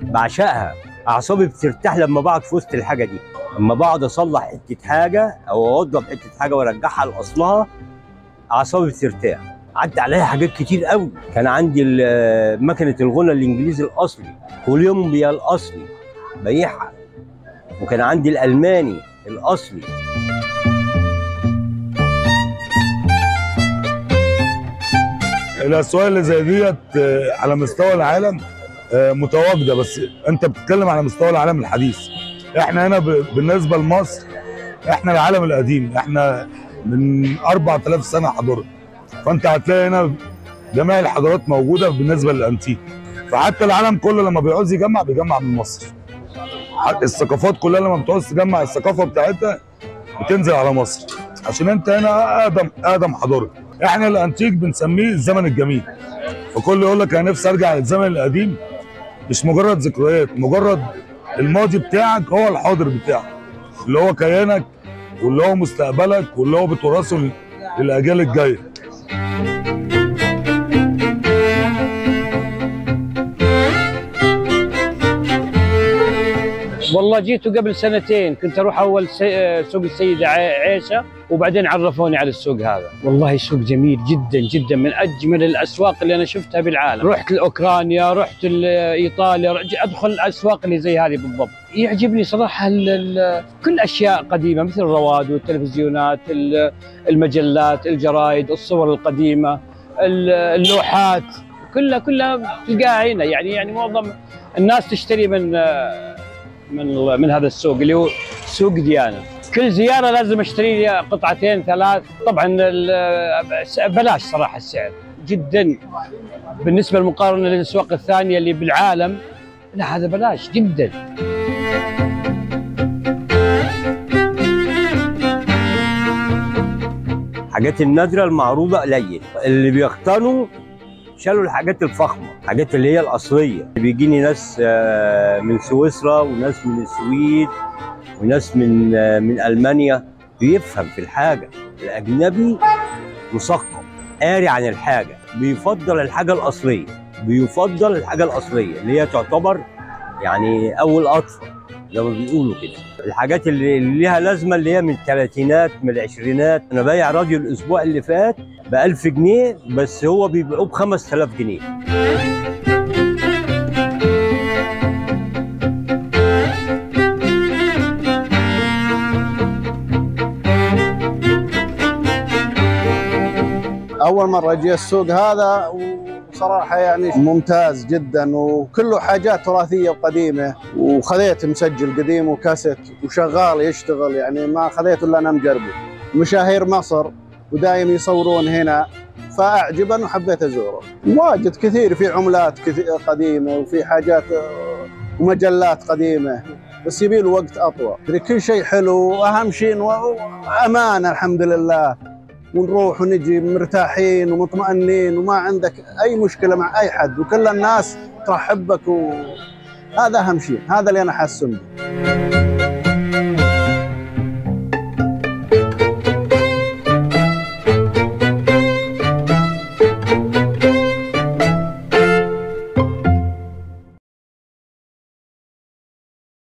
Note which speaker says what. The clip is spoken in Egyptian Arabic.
Speaker 1: بعشقها اعصابي بترتاح لما بقعد في وسط الحاجه دي لما بقعد اصلح حته حاجه او اوضب حته حاجه وارجعها لاصلها اعصابي بترتاح عدى عليا حاجات كتير قوي كان عندي ال- مكنه الغنى الانجليزي الاصلي كولومبيا الاصلي بيعها وكان عندي الالماني الاصلي
Speaker 2: الاسواق اللي زي ديت آه، على مستوى العالم آه، متواجده بس انت بتتكلم على مستوى العالم الحديث احنا هنا ب- بالنسبه لمصر احنا العالم القديم احنا من 4000 سنه حضاره فانت هتلاقي هنا جميع الحضارات موجوده بالنسبه للانتيك فحتى العالم كله لما بيعوز يجمع بيجمع من مصر حتى الثقافات كلها لما بتعوز تجمع الثقافه بتاعتها بتنزل على مصر عشان انت هنا اقدم اقدم حضاره احنا الانتيك بنسميه الزمن الجميل فكل يقول لك انا نفسي ارجع للزمن القديم مش مجرد ذكريات مجرد الماضي بتاعك هو الحاضر بتاعك اللي هو كيانك واللي هو مستقبلك واللي هو بتورثه لل- للاجيال الجايه
Speaker 3: والله جيته قبل سنتين كنت اروح اول سي... سوق السيده عي- عيشه وبعدين عرفوني على السوق هذا والله سوق جميل جدا جدا من اجمل الاسواق اللي انا شفتها بالعالم رحت لاوكرانيا رحت لايطاليا رج- ادخل الاسواق اللي زي هذه بالضبط يعجبني صراحه ال... ال... كل اشياء قديمه مثل الرواد والتلفزيونات ال- المجلات الجرايد الصور القديمه ال- اللوحات كلها كلها تلقاها هنا يعني يعني معظم الناس تشتري من من من هذا السوق اللي هو سوق ديانه كل زياره لازم اشتري لي قطعتين ثلاث طبعا ال- بلاش صراحه السعر جدا بالنسبه للمقارنه للاسواق الثانيه اللي بالعالم لا هذا بلاش جدا
Speaker 1: الحاجات النادره المعروضه قليل اللي بيقتنوا شالوا الحاجات الفخمه الحاجات اللي هي الاصليه بيجيني ناس آه، من سويسرا وناس من السويد وناس من آه، من المانيا بيفهم في الحاجه الاجنبي مثقف قاري عن الحاجه بيفضل الحاجه الاصليه بيفضل الحاجه الاصليه اللي هي تعتبر يعني اول اطفال زي ما بيقولوا كده الحاجات اللي اللي ليها لازمه اللي هي من الثلاثينات من العشرينات انا بايع راديو الاسبوع اللي فات ب 1000 جنيه بس هو بيبيعوه ب 5000 جنيه
Speaker 4: اول مره اجي السوق هذا وصراحه يعني ممتاز جدا وكله حاجات تراثيه وقديمه وخذيت مسجل قديم وكاسيت وشغال يشتغل يعني ما خذيته الا انا مجربه مشاهير مصر ودايم يصورون هنا فاعجبا وحبيت ازوره واجد كثير في عملات كثير قديمه وفي حاجات آه، ومجلات قديمه بس يبي له وقت اطول كل شيء حلو واهم شيء إنه امان الحمد لله ونروح ونجي مرتاحين ومطمئنين وما عندك اي مشكله مع اي حد وكل الناس ترحبك وهذا اهم شيء هذا اللي انا حاسس به